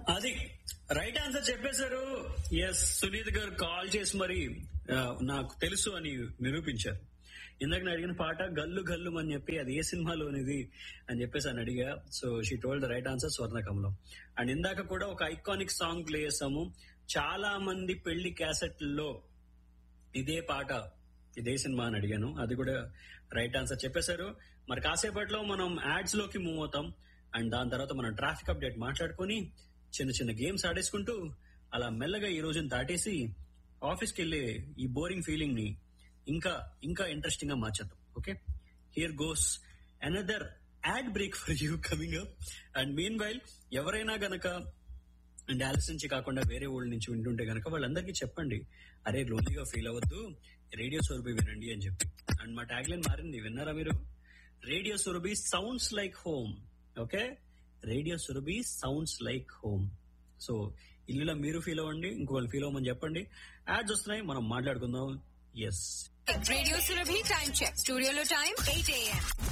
అది right answer చెప్పేశారు yes Suneeth garu call చేసి మరి ఆ, నాకు తెలుసు అని నిరూపించారు ఇందాక నేను అడిగిన పాట గల్లు గల్లు అని చెప్పి అది ఏ సినిమాలోనిది అని చెప్పేసి అని అడిగా so she told the right answer Swarnakamalam and ఇందాక కూడా ఒక ఐకానిక్ సాంగ్ ప్లే చేసాము చాలా మంది పెళ్లి క్యాసెట్లలో ఇదే పాట ఇదే సినిమా అని అడిగాను అది కూడా రైట్ ఆన్సర్ చెప్పేశారు మరి కాసేపట్లో మనం యాడ్స్ లోకి మూవ్ అవుతాం అండ్ దాని తర్వాత మనం ట్రాఫిక్ అప్డేట్ మాట్లాడుకొని చిన్న చిన్న గేమ్స్ ఆడేసుకుంటూ అలా మెల్లగా ఈ రోజుని దాటేసి ఆఫీస్కి వెళ్ళే ఈ బోరింగ్ ఫీలింగ్ ని ఇంకా ఇంకా ఇంట్రెస్టింగ్ గా మార్చేద్దాం okay here goes another ad break for you coming up and meanwhile ఎవరైనా గనక డాలస్ నుంచి కాకుండా వేరే ఊళ్ళ నుంచి వింటుంటే గనక వాళ్ళందరికీ చెప్పండి అరే లోన్లీగా ఫీల్ అవ్వద్దు రేడియో సురభి వినండి అని చెప్పి అండ్ మా ట్యాగ్ లైన్ మారింది విన్నారా మీరు radio Surabhi sounds like home okay radio Surabhi sounds like home so ఇల్లులో మీరు ఫీల్ అవ్వండి ఇంకోళ్ళు ఫీల్ అవ్వమని చెప్పండి యాడ్స్ వస్తున్నాయి మనం మాట్లాడుకుందాం yes Radio Surabhi time check. Studio lo time 8 a.m.